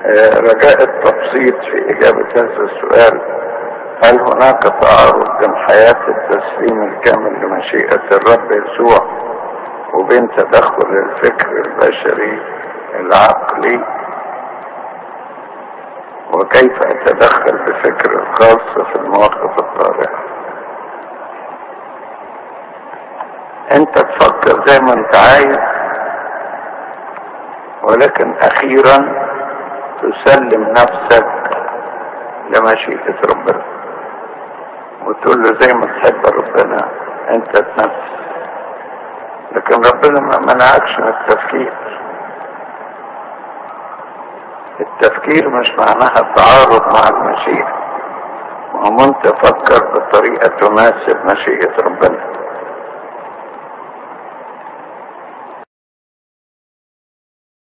آه، رجاء التبسيط في إجابة هذا السؤال هل هناك تعارض بين حياة التسليم الكامل لمشيئة الرب يسوع وبين تدخل الفكر البشري العقلي وكيف أتدخل بفكر الخاص في المواقف الطارئة انت تفكر زي ما انت عايز ولكن اخيرا تسلم نفسك لمشيئة ربنا وتقول له زي ما تحب ربنا انت تنفذ لكن ربنا ما منعكش من التفكير التفكير مش معناها تعارض مع المشيئة وهم انت فكر بطريقة تناسب مشيئة ربنا